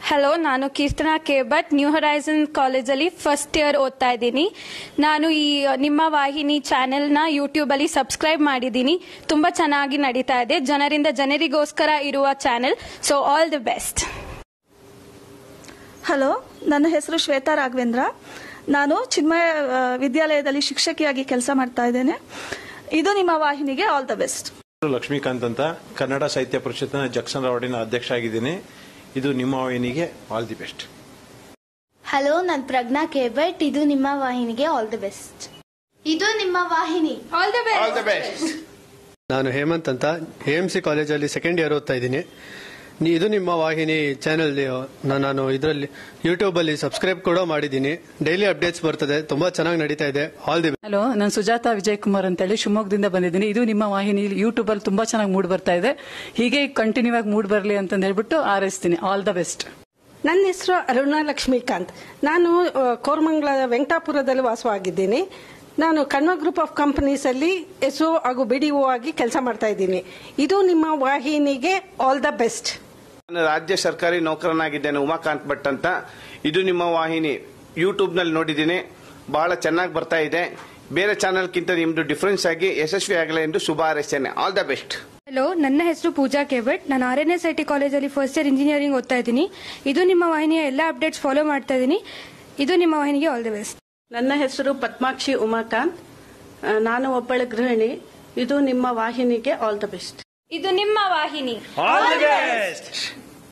hello ನಾನು Keerthana K Bhat New Horizon ಕಾಲೇಜಲ್ಲಿ first year ಓದ್ತಾ ಇದ್ದೀನಿ ನಾನು ಈ ನಿಮ್ಮ ವಾಹಿನಿ ಚಾನೆಲ್ನ ಯೂಟ್ಯೂಬಲ್ಲಿ ಸಬ್ಸ್ಕ್ರೈಬ್ ಮಾಡಿದ್ದೀನಿ ತುಂಬ ಚೆನ್ನಾಗಿ ನಡೀತಾ ಇದೆ ಜನರಿಂದ ಜನರಿಗೋಸ್ಕರ ಇರುವ channel so all the best hello ನನ್ನ ಹೆಸರು ಶ್ವೇತಾ ರಾಘವೇಂದ್ರ ನಾನು ಚಿನ್ಮಯ ಆ, ವಿದ್ಯಾಲಯದಲ್ಲಿ ಶಿಕ್ಷಕಿಯಾಗಿ ಕೆಲಸ ಮಾಡ್ತಾ ಇದ್ದೇನೆ ಇದು ನಿಮ್ಮ ವಾಹಿನಿಗೆ ಆಲ್ ದ ಬೆಸ್ಟ್ ಲಕ್ಷ್ಮೀಕಾಂತ್ ಅಂತ ಕನ್ನಡ ಸಾಹಿತ್ಯ ಪರಿಷತ್ನ ಜಕ್ಸನ್ ರಾಡಿನ ಅಧ್ಯಕ್ಷ ಆಗಿದ್ದೀನಿ ಇದು ನಿಮ್ಮ ವಾಹಿನಿಗೆ ಆಲ್ ದಿ ಬೆಸ್ಟ್ ಹಲೋ ನಾನು ಪ್ರಜ್ಞಾ ಕೇಬಟ್ ಇದು ನಿಮ್ಮ ವಾಹಿನಿಗೆ ಆಲ್ ದಿ ಬೆಸ್ಟ್ ಇದು ನಿಮ್ಮ ವಾಹಿನಿ ಆಲ್ ದಿ ಬೆಸ್ಟ್ ನಾನು ಹೇಮಂತ್ ಅಂತ ಎಂ ಸಿ ಕಾಲೇಜಲ್ಲಿ ಸೆಕೆಂಡ್ ಇಯರ್ ಓದ್ತಾ ಇದ್ದೀನಿ ನಿ- ಇದು ನಿಮ್ಮ ವಾಹಿನಿ ಚಾನೆಲ್ ನಾನು ಇದರಲ್ಲಿ ಯೂಟ್ಯೂಬ್ ಅಲ್ಲಿ ಸಬ್ಸ್ಕ್ರೈಬ್ ಕೂಡ ಮಾಡಿದ್ದೀನಿ ಡೈಲಿ ಅಪ್ಡೇಟ್ಸ್ ಬರ್ತದೆ ತುಂಬಾ ಚೆನ್ನಾಗಿ ನಡೀತಾ ಇದೆ ಆಲ್ ದಿ ಹಲೋ ನಾನು ಸುಜಾತ ವಿಜಯ್ ಕುಮಾರ್ ಅಂತೇಳಿ ಶಿವಮೊಗ್ಗದಿಂದ ಬಂದಿದ್ದೀನಿ ಇದು ನಿಮ್ಮ ವಾಹಿನಿ ಯೂಟ್ಯೂಬ್ ಅಲ್ಲಿ ತುಂಬಾ ಚೆನ್ನಾಗಿ ಮೂಡ್ ಬರ್ತಾ ಇದೆ ಹೀಗೆ ಕಂಟಿನ್ಯೂ ಆಗಿ ಮೂಡ್ ಬರಲಿ ಅಂತ ಹೇಳ್ಬಿಟ್ಟು ಹಾರೈಸ್ತೀನಿ ಆಲ್ ದ ಬೆಸ್ಟ್ ನನ್ನ ಹೆಸರು ಅರುಣಾ ಲಕ್ಷ್ಮೀಕಾಂತ್ ನಾನು ಆ, ಕೋರಮಂಗಲ ವೆಂಕಟಾಪುರದಲ್ಲಿ ವಾಸವಾಗಿದ್ದೀನಿ ನಾನು ಕಣ್ವ ಗ್ರೂಪ್ ಆಫ್ ಕಂಪನೀಸ್ ಅಲ್ಲಿ ಎಸ್ಒ ಹಾಗೂ ಬಿಡಿಒ ಆಗಿ ಕೆಲಸ ಮಾಡ್ತಾ ಇದ್ದೀನಿ ಇದು ನಿಮ್ಮ ವಾಹಿನಿಗೆ ಆಲ್ ದ ಬೆಸ್ಟ್ ನಾನು ರಾಜ್ಯ ಸರ್ಕಾರಿ ನೌಕರನಾಗಿದ್ದೇನೆ ಉಮಾಕಾಂತ್ ಭಟ್ ಅಂತ ಇದು ನಿಮ್ಮ ವಾಹಿನಿ ಯೂಟ್ಯೂಬ್ ನಲ್ಲಿ ನೋಡಿದ್ದೀನಿ ಬಹಳ ಚೆನ್ನಾಗಿ ಬರ್ತಾ ಇದೆ ಬೇರೆ ಚಾನೆಲ್ಗಿಂತ ನಿಮ್ದು ಡಿಫರೆನ್ಸ್ ಆಗಿ ಯಶಸ್ವಿ ಆಗಲಿ ಎಂದು ಶುಭ ಹಾರೈಸ್ತೇನೆ ಆಲ್ ದ ಬೆಸ್ಟ್ ಹಲೋ ನನ್ನ ಹೆಸರು ಪೂಜಾ ಕೆಬಟ್ ನಾನು R N S I T ಕಾಲೇಜಲ್ಲಿ ಫಸ್ಟ್ ಇಯರ್ ಇಂಜಿನಿಯರಿಂಗ್ ಓದ್ತಾ ಇದ್ದೀನಿ ಇದು ನಿಮ್ಮ ವಾಹಿನಿಯ ಎಲ್ಲ ಅಪ್ಡೇಟ್ಸ್ ಫಾಲೋ ಮಾಡ್ತಾ ಇದ್ದೀನಿ ಇದು ನಿಮ್ಮ ವಾಹಿನಿಗೆ ಆಲ್ ದಿ ಬೆಸ್ಟ್ ನನ್ನ ಹೆಸರು ಪದ್ಮಾಕ್ಷಿ ಉಮಾಕಾಂತ್ ಆ, ನಾನು ಒಬ್ಬಳ ಗೃಹಿಣಿ ಇದು ನಿಮ್ಮ ವಾಹಿನಿಗೆ ಆಲ್ ದ ಬೆಸ್ಟ್ ಇದು ನಿಮ್ಮ ವಾಹಿನಿ ಆಲ್ ದಿ ಬೆಸ್ಟ್